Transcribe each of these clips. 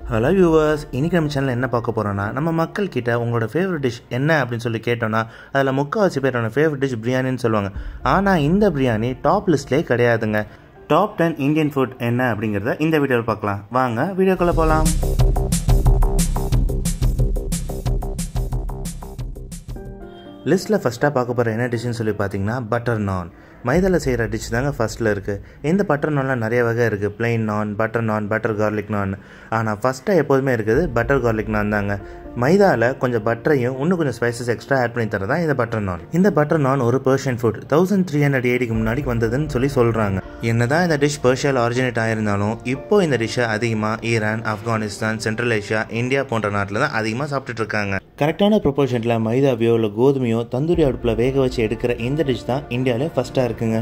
hello viewers இன்னைக்கு நம்ம channel என்ன பார்க்க போகிறோன்னா நம்ம மக்கள் கிட்ட உங்களோட ஃபேவரட் டிஷ் என்ன அப்படின்னு சொல்லி கேட்டோன்னா அதில் முக்கால்வாசி பேரோட ஃபேவரட் டிஷ் பிரியாணின்னு சொல்லுவாங்க ஆனால் இந்த பிரியாணி டாப் லிஸ்ட்லேயே கிடையாதுங்க டாப் டென் இந்தியன் ஃபுட் என்ன அப்படிங்கிறத இந்த வீடியோவில் பார்க்கலாம் வாங்க வீடியோக்குள்ளே போகலாம் லிஸ்ட்டில் ஃபஸ்ட்டாக பார்க்க போகிற என்ன டிஷ்ஷுன்னு சொல்லி பார்த்தீங்கன்னா பட்டர் நான் மைதாவில் செய்கிற டிஷ் தாங்க ஃபஸ்ட்டில் இருக்குது இந்த பட்டர் நான்லாம் நிறைய வகை இருக்குது பிளெயின் நான் பட்டர் நான் பட்டர் கார்லிக் நான் ஆனால் ஃபஸ்ட்டாக எப்போதுமே இருக்குது பட்டர் கார்லிக் நான் தாங்க மைதாவில் கொஞ்சம் பட்டரையும் இன்னும் கொஞ்சம் ஸ்பைசஸ் எக்ஸ்ட்ரா ஆட் பண்ணி தரதான் இந்த பட்டர் நான் இந்த பட்டர் நான் ஒரு Persian food thousand three hundred ஏடிக்கு முன்னாடி வந்ததுன்னு சொல்லி சொல்கிறாங்க என்னதான் இந்த டிஷ் பர்ஷியாவில் ஆரிஜினேட் ஆயிருந்தாலும் இப்போ இந்த டிஷ்ஷை அதிகமாக Iran Afghanistan central Asia India போன்ற நாட்டில் தான் அதிகமாக சாப்பிட்டுட்டு இருக்காங்க கரெக்டான ப்ரொபோர்ஷனில் மைதாவையோ இல்லை கோதுமையோ தந்தூரி அடுப்பில் வேக வச்சு எடுக்கிற இந்த டிஷ் தான் இந்தியாவிலே ஃபஸ்ட்டாக இருக்குங்க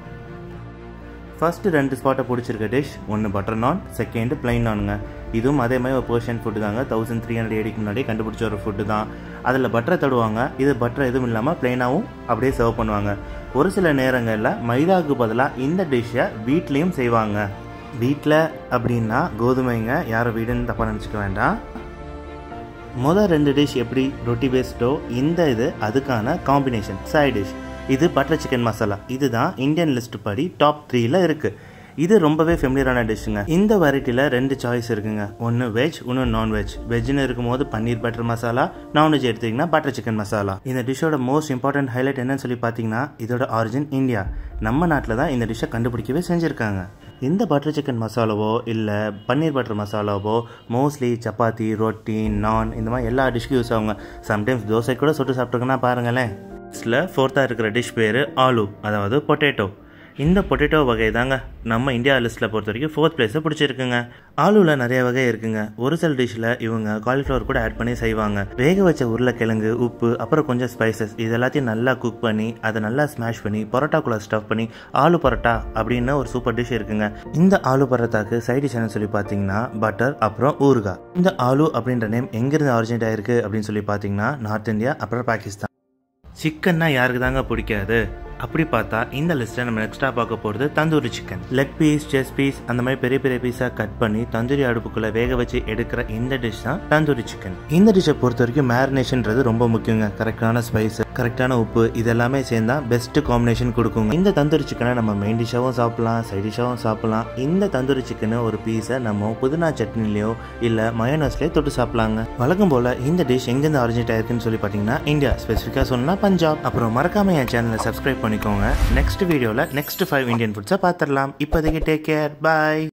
ஃபஸ்ட்டு ரெண்டு ஸ்பாட்டை பிடிச்சிருக்க டிஷ் ஒன்று பட்டர் நான் செகண்ட் பிளைன் நானுங்க இதுவும் அதே மாதிரி ஒரு பர்ஷியன் ஃபுட்டு தாங்க தௌசண்ட் த்ரீ ஹண்ட்ரட் ஏடிக்கு முன்னாடி கண்டுபிடிச்ச ஒரு ஃபுட்டு தான் அதில் பட்டரை தடுவாங்க இது பட்டர் எதுவும் இல்லாமல் பிளைனாகவும் அப்படியே சர்வ் பண்ணுவாங்க ஒரு சில நேரங்களில் மைதாவுக்கு பதிலாக இந்த டிஷ்ஷை வீட்லேயும் செய்வாங்க வீட்டில் அப்படின்னா கோதுமைங்க யாரும் வீடுன்னு தப்பாக நினச்சிக்க வேண்டாம் மொதல் ரெண்டு டிஷ் எப்படி ரொட்டி பேஸ்டோ இந்த இது அதுக்கான காம்பினேஷன் சைட் டிஷ் இது பட்டர் சிக்கன் மசாலா இதுதான் இந்தியன் லிஸ்ட் படி டாப் த்ரீல இருக்கு இது ரொம்பவே ஃபெமிலியரான டிஷ்ஷுங்க இந்த வெரைட்டியில் ரெண்டு சாய்ஸ் இருக்குங்க ஒன்று வெஜ் ஒன்று நான்வெஜ் வெஜ்னு இருக்கும்போது பன்னீர் பட்டர் மசாலா நான்வெஜ் எடுத்தீங்கன்னா பட்டர் சிக்கன் மசாலா இந்த டிஷ்ஷோட மோஸ்ட் இம்பார்ட்டன்ட் ஹைலைட் என்னன்னு சொல்லி பார்த்தீங்கன்னா இதோட ஆரிஜின் இந்தியா நம்ம நாட்டில் தான் இந்த டிஷ்ஷை கண்டுபிடிக்கவே செஞ்சுருக்காங்க இந்த பட்டர் சிக்கன் மசாலாவோ இல்லை பன்னீர் பட்டர் மசாலாவோ மோஸ்ட்லி சப்பாத்தி ரொட்டி நான் இந்த மாதிரி எல்லா டிஷ்க்கும் யூஸ் ஆகுங்க சம்டைம்ஸ் தோசை கூட சுட்டு சாப்பிட்ருக்குன்னா பாருங்களேன் லிஸ்ட்டில் ஃபோர்த்தாக இருக்கிற டிஷ் பேர் ஆலு அதாவது பொட்டேட்டோ இந்த பொட்டேட்டோ வகை தாங்க நம்ம இந்தியா லிஸ்ட்டில் பொறுத்த வரைக்கும் ஃபோர்த் பிளேஸை பிடிச்சிருக்குங்க ஆலுவில் நிறைய வகை இருக்குங்க ஒரு சில டிஷ்ஷில் இவங்க காலிஃப்ளவர் கூட ஆட் பண்ணி செய்வாங்க வேக வச்ச உருளைக்கிழங்கு உப்பு அப்புறம் கொஞ்சம் ஸ்பைசஸ் இது எல்லாத்தையும் நல்லா குக் பண்ணி அதை நல்லா ஸ்மாஷ் பண்ணி பரோட்டாக்குள்ளே ஸ்டஃப் பண்ணி ஆலு பரோட்டா அப்படின்னு ஒரு சூப்பர் டிஷ் இருக்குங்க இந்த ஆலு பரோட்டாக்கு சைட் டிஷ் சொல்லி பார்த்தீங்கன்னா பட்டர் அப்புறம் ஊறுகாய் இந்த ஆலு அப்படின்ற நேம் எங்கேருந்து ஆரிஜினேட் ஆயிருக்கு அப்படின்னு சொல்லி பார்த்தீங்கன்னா நார்த் இந்தியா அப்புறம் பாகிஸ்தான் சிக்கன்னா யாருக்கு தாங்க பிடிக்காது அப்படி பார்த்தா இந்த லிஸ்ட்டில் நம்ம நெக்ஸ்ட்டாக பார்க்க போகிறது tandoori chicken leg piece chest piece அந்த மாதிரி பெரிய பெரிய பீஸாக கட் பண்ணி தந்தூரி அடுப்புக்குள்ளே வேக வச்சு எடுக்கிற இந்த டிஷ் தான் தந்தூரி சிக்கன் இந்த டிஷ்ஷை பொறுத்த வரைக்கும் மேரினேஷன்றது ரொம்ப முக்கியங்க கரெக்டான ஸ்பைஸ் கரெக்டான உப்பு இதெல்லாமே சேர்ந்தா பெஸ்ட் காம்பினேஷன் கொடுக்குங்க இந்த தந்தூரி சிக்கனை நம்ம மெயின் டிஷ்ஷாகவும் சாப்பிடலாம் சைட் டிஷ்ஷாகவும் சாப்பிடலாம் இந்த தந்தூரி சிக்கனை ஒரு பீஸை நம்ம புதினா சட்னிலையோ இல்லை மயோனஸ்லேயோ தொட்டு சாப்பிடலாங்க வழக்கம் போல் இந்த டிஷ் எங்கேருந்து ஆரிஜினேட் ஆயிருக்குன்னு சொல்லி பார்த்தீங்கன்னா இந்தியா ஸ்பெசிஃபிக்காக சொன்னால் பஞ்சாப் அப்புறம் மறக்காம என் சேனலை சப்ஸ்கிரைப் பண்ணிக்கோங்க நெக்ஸ்ட் வீடியோவில் நெக்ஸ்ட் ஃபைவ் இந்தியன் ஃபுட்ஸை பார்த்துடலாம் இப்போதைக்கு டேக் கேர் பாய்